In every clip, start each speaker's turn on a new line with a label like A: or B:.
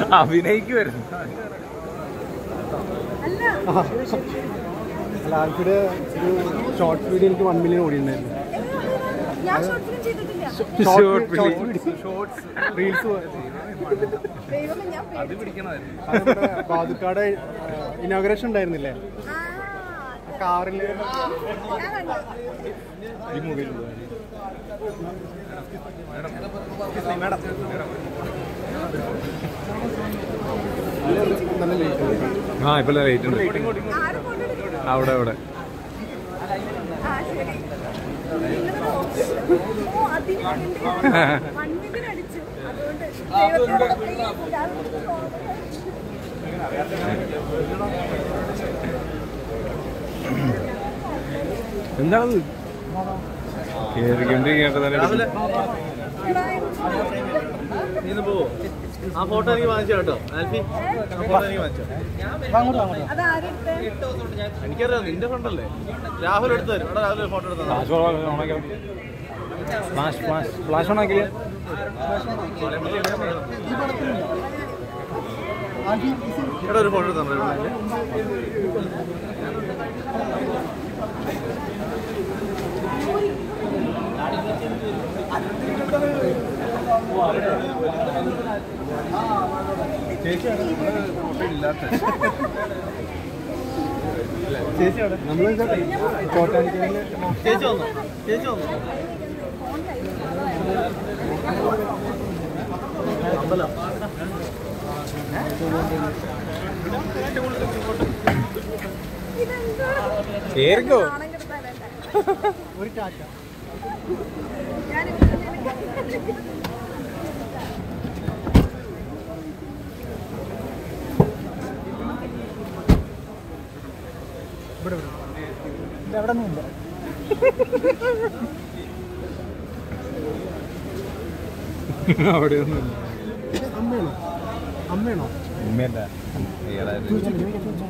A: അഭിനയിക്കുമായിരുന്നു
B: അല്ല
C: അല്ല ആൽഫിയുടെ ഒരു ഷോർട്ട് വീഡിയോ എനിക്ക് വൺ മില്യൺ ഓടിയിട്ടുണ്ടായിരുന്നു
B: ഞാൻ ഷോർട്ട് ഫിലിം ചെയ്തിട്ടില്ല
A: Short film.
C: റീൽസ്
B: ദൈവമേ ഞാൻ
A: അത് പിടിക്കണമായിരുന്നു
C: നമ്മുടെ ബാദുക്കാട് ഇനോഗ്രേഷൻ ഉണ്ടായിരുന്നില്ലേ
B: ആ,
C: കാറിൽ
B: ഞാൻ കണ്ടു
A: ഈ മൂവിയിൽ
C: നല്ല ലേറ്റ്
A: ആ ഇപ്പൊ ലൈറ്റ് ഉണ്ട്
B: ആര് ഫോട്ടോ എടുക്കും
A: അവിടെ അവിടെ
B: ആ ശരി ഓ അതിന് മണ്ണിന് അടിച്ചു അതുകൊണ്ട് ദൈവത്തോട് please, ഞാൻ
A: എന്താണത് കേറിക്കൊണ്ടിരിക്കേണ്ട തന്നെ
B: എടാ,
D: നീ ഒന്ന് പോവോ ആ ഫോട്ടോ എനിക്ക് വാങ്ങിച്ചു കേട്ടോ ആൽഫി ആ ഫോട്ടോ എനിക്ക് വാങ്ങിച്ചോ
B: അതാരെടുത്തേ
D: എനിക്കറിയാം നിന്റെ ഫ്രണ്ടല്ലേ രാഹുൽ എടുത്തു തരും ഇവിടെ രാഹുൽ ഫോട്ടോ എടുത്തു തന്നു.
A: ഫ്ലാഷ് ഫ്ലാഷ് ഫ്ലാഷ് ഓണാക്കില്ല
D: ഇവിടെ ഒരു ഫോട്ടോ എടുത്തു തന്നു
C: നമ്മൾ ചോട്ടാനിക്കലില്
D: ചേച്ചി വന്നു ചേച്ചി വന്നു അമ്പലം
A: കേറിക്കോ
B: നാണം കെടുത്താനല്ല
C: ഒരു ടാറ്റ
B: ഞാനിവിടെ
C: ഇവിടെ ഇവിടെ അവിടെ ഒന്നുമില്ല
A: അവിടെ ഒന്നും
C: അമ്മയാണോ അമ്മയാണോ
A: ഉമ്മയല്ല
C: ചോദിച്ചില്ല, ചോദിക്കാം, ചോദിക്കാം.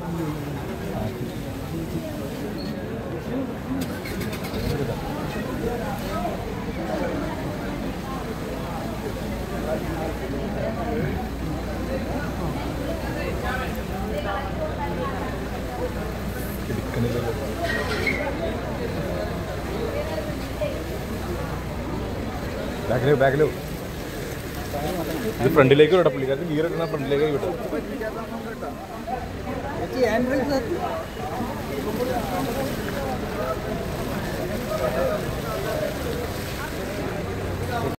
A: ബാക്കിലോ ബാക്കിലോ ഇത് ഫ്രണ്ടിലേക്ക് വിടാം പുള്ളിക്കാർക്ക് ഗീർ ഇടുന്ന ഫ്രണ്ടിലേക്ക് വിടാം